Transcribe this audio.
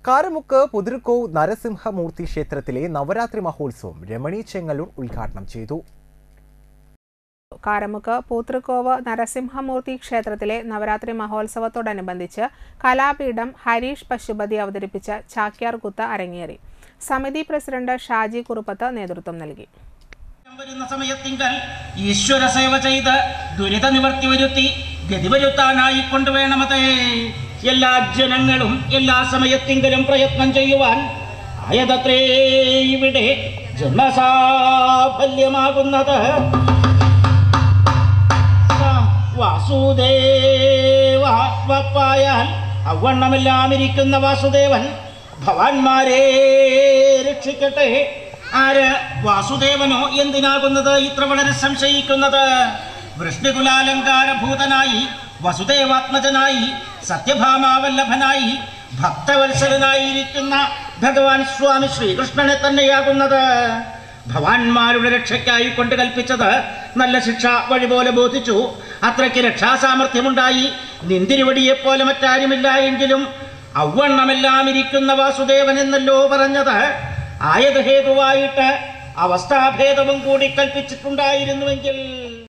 കാരമുക്ക് പുതിർക്കോവ് നരസിംഹമൂർത്തി ക്ഷേത്രത്തിലെ നവരാത്രി മഹോത്സവം രമണി ചെങ്ങല്ലൂർ ഉദ്ഘാടനം ചെയ്തു കാരമുക്ക് പൂത്തൃക്കോവ് നരസിംഹമൂർത്തി ക്ഷേത്രത്തിലെ നവരാത്രി മഹോത്സവത്തോടനുബന്ധിച്ച് കലാപീഠം ഹരീഷ് പശുപതി അവതരിപ്പിച്ച ചാക്യാർ കുത്ത് അരങ്ങേറി സമിതി പ്രസിഡന്റ് ഷാജി കുറുപ്പത്ത് നേതൃത്വം നൽകി വരുന്ന സമയത്തിങ്കൽ ഈശ്വര സേവ ചെയ്ത് ദുരിത നിവർത്തി വരുത്തി ഗതി വരുത്താനായി കൊണ്ടുവേണമതേ എല്ലാ ജനങ്ങളും എല്ലാ സമയത്തിങ്കലും പ്രയത്നം ചെയ്യുവാൻ ആയതത്രേ ഇവിടെ ജന്മസാഫല്യമാകുന്നത് സ- വാസുദേവ വപ്പായാൽ അവണ്ണമെല്ലാം ഇരിക്കുന്ന വാസുദേവൻ ഭവാന്മാരെ രക്ഷിക്കട്ടെ ആര് വാസുദേവനോ എന്തിനാകുന്നത് ഇത്ര വളരെ സംശയിക്കുന്നത് വൃഷ്ണികുലാലങ്കാരഭൂതനായി വസുദേവാത്മജനായി സത്യഭാമാവല്ലഭനായി ഭക്തവത്സരനായിരിക്കുന്ന ഭഗവാൻ സ്വാമി ശ്രീകൃഷ്ണനെ തന്നെയാകുന്നത് ഭവാന്മാരുടെ രക്ഷയ്ക്കായി കൊണ്ട് കൽപ്പിച്ചത് നല്ല ശിക്ഷ വഴി പോലെ ബോധിച്ചു അത്രയ്ക്ക് രക്ഷാസാമർഥ്യമുണ്ടായി നിന്തിരിവടിയെ പോലെ മറ്റാരുമില്ല എങ്കിലും ഔവണ്ണമെല്ലാം ഇരിക്കുന്ന വാസുദേവൻ എന്നല്ലോ പറഞ്ഞത് ആയത് ഹേതുവായിട്ട് അവസ്ഥാഭേദവും കൂടി കൽപ്പിച്ചിട്ടുണ്ടായിരുന്നുവെങ്കിൽ